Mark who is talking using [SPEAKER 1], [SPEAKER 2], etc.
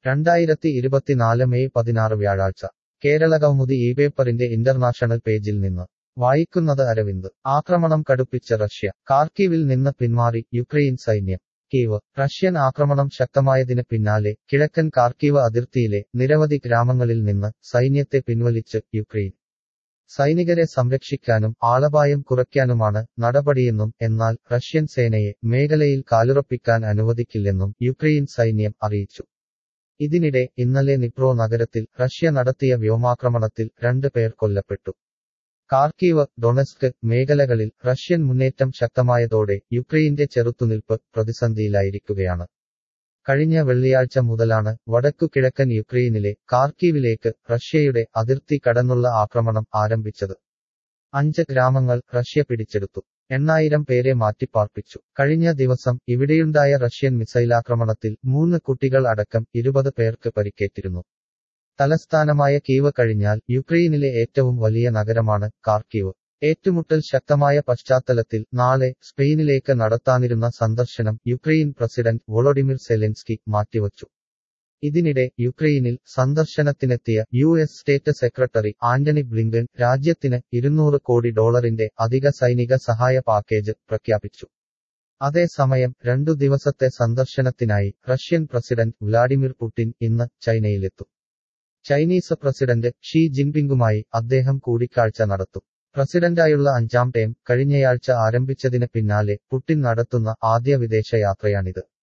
[SPEAKER 1] രണ്ടായിരത്തി ഇരുപത്തിനാല് മെയ് പതിനാറ് വ്യാഴാഴ്ച കേരളകൗമുദി ഈ പേപ്പറിന്റെ ഇന്റർനാഷണൽ പേജിൽ നിന്ന് വായിക്കുന്നത് അരവിന്ദ് ആക്രമണം കടുപ്പിച്ച റഷ്യ കാർക്കീവിൽ നിന്ന് പിന്മാറി യുക്രൈൻ സൈന്യം കീവ് റഷ്യൻ ആക്രമണം ശക്തമായതിന് പിന്നാലെ കിഴക്കൻ കാർക്കീവ് അതിർത്തിയിലെ നിരവധി ഗ്രാമങ്ങളിൽ നിന്ന് സൈന്യത്തെ പിൻവലിച്ച് യുക്രൈൻ സൈനികരെ സംരക്ഷിക്കാനും ആളപായം കുറയ്ക്കാനുമാണ് നടപടിയെന്നും എന്നാൽ റഷ്യൻ സേനയെ മേഖലയിൽ കാലുറപ്പിക്കാൻ അനുവദിക്കില്ലെന്നും യുക്രൈൻ സൈന്യം അറിയിച്ചു ഇതിനിടെ ഇന്നലെ നിപ്രോ നഗരത്തിൽ റഷ്യ നടത്തിയ വ്യോമാക്രമണത്തിൽ രണ്ട് പേർ കൊല്ലപ്പെട്ടു കാർക്കീവ് ഡൊണസ്ക് മേഖലകളിൽ റഷ്യൻ മുന്നേറ്റം ശക്തമായതോടെ യുക്രൈന്റെ ചെറുത്തുനിൽപ്പ് പ്രതിസന്ധിയിലായിരിക്കുകയാണ് കഴിഞ്ഞ വെള്ളിയാഴ്ച മുതലാണ് വടക്കു കിഴക്കൻ യുക്രൈനിലെ കാർക്കീവിലേക്ക് റഷ്യയുടെ അതിർത്തി കടന്നുള്ള ആക്രമണം ആരംഭിച്ചത് അഞ്ച് ഗ്രാമങ്ങൾ റഷ്യ പിടിച്ചെടുത്തു എണ്ണായിരം പേരെ മാറ്റിപ്പാർപ്പിച്ചു കഴിഞ്ഞ ദിവസം ഇവിടെയുണ്ടായ റഷ്യൻ മിസൈലാക്രമണത്തിൽ മൂന്ന് കുട്ടികൾ അടക്കം ഇരുപത് പേർക്ക് പരിക്കേറ്റിരുന്നു തലസ്ഥാനമായ കീവ് കഴിഞ്ഞാൽ യുക്രൈനിലെ ഏറ്റവും വലിയ നഗരമാണ് കാർക്കീവ് ഏറ്റുമുട്ടൽ ശക്തമായ പശ്ചാത്തലത്തിൽ നാളെ സ്പെയിനിലേക്ക് നടത്താനിരുന്ന സന്ദർശനം യുക്രൈൻ പ്രസിഡന്റ് വൊളോഡിമിർ സെലൻസ്കി മാറ്റിവച്ചു ഇതിനിടെ യുക്രൈനിൽ സന്ദർശനത്തിനെത്തിയ U S state secretary Antony Blinken രാജ്യത്തിന് ഇരുന്നൂറ് കോടി ഡോളറിന്റെ അധിക സൈനിക സഹായ പാക്കേജ് പ്രഖ്യാപിച്ചു അതേസമയം രണ്ടു ദിവസത്തെ സന്ദർശനത്തിനായി റഷ്യൻ പ്രസിഡന്റ് വ്ളാഡിമിർ പുടിൻ ഇന്ന് ചൈനയിലെത്തും ചൈനീസ് പ്രസിഡന്റ് ഷീ ജിൻപിങ്ങുമായി അദ്ദേഹം കൂടിക്കാഴ്ച നടത്തും പ്രസിഡന്റായുള്ള അഞ്ചാം ടേം കഴിഞ്ഞയാഴ്ച ആരംഭിച്ചതിന് പിന്നാലെ പുടിൻ നടത്തുന്ന ആദ്യ വിദേശയാത്രയാണിത്